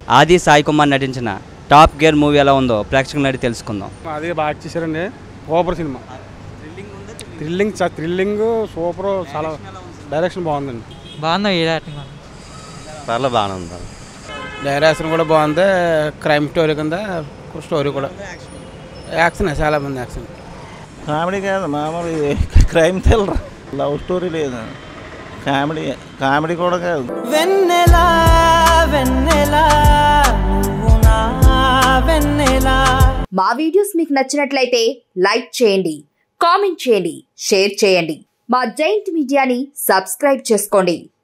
ఆది సాయి కుమార్ నటించిన top gear movie ఎలా ఉందో ప్రేక్షకులు అడిగి తెలుసుకుందాం అది బాగా చేశారండి సూపర్ సినిమా థ్రిల్లింగ్ చ- థ్రిల్లింగ్ సూపర్ చాలా డైరెక్షన్ బాగుందండి బాగుంది ఈ యాక్టింగ్ పర్లేదు బాగానే ఉంది డైరెక్షన్ కూడా బాగుంది క్రైమ్ స్టోరీ కింద స్టోరీ కూడా యాక్షన్ చాలా మంది యాక్షన్ కామెడీ కాదు మామూలు క్రైమ్ థ్రిల్లర్ లవ్ స్టోరీ లేదు కామెడీ కామెడీ కూడా కాదు వెన్నెలా వెన్నెలా నువ్వు నా వెన్నెలా మా వీడియోస్ మీకు నచ్చినట్లయితే లైక్ చేయండి కామెంట్ చేయండి షేర్ చేయండి మా జైంట్ మీడియాని సబ్స్క్రైబ్ చేసుకోండి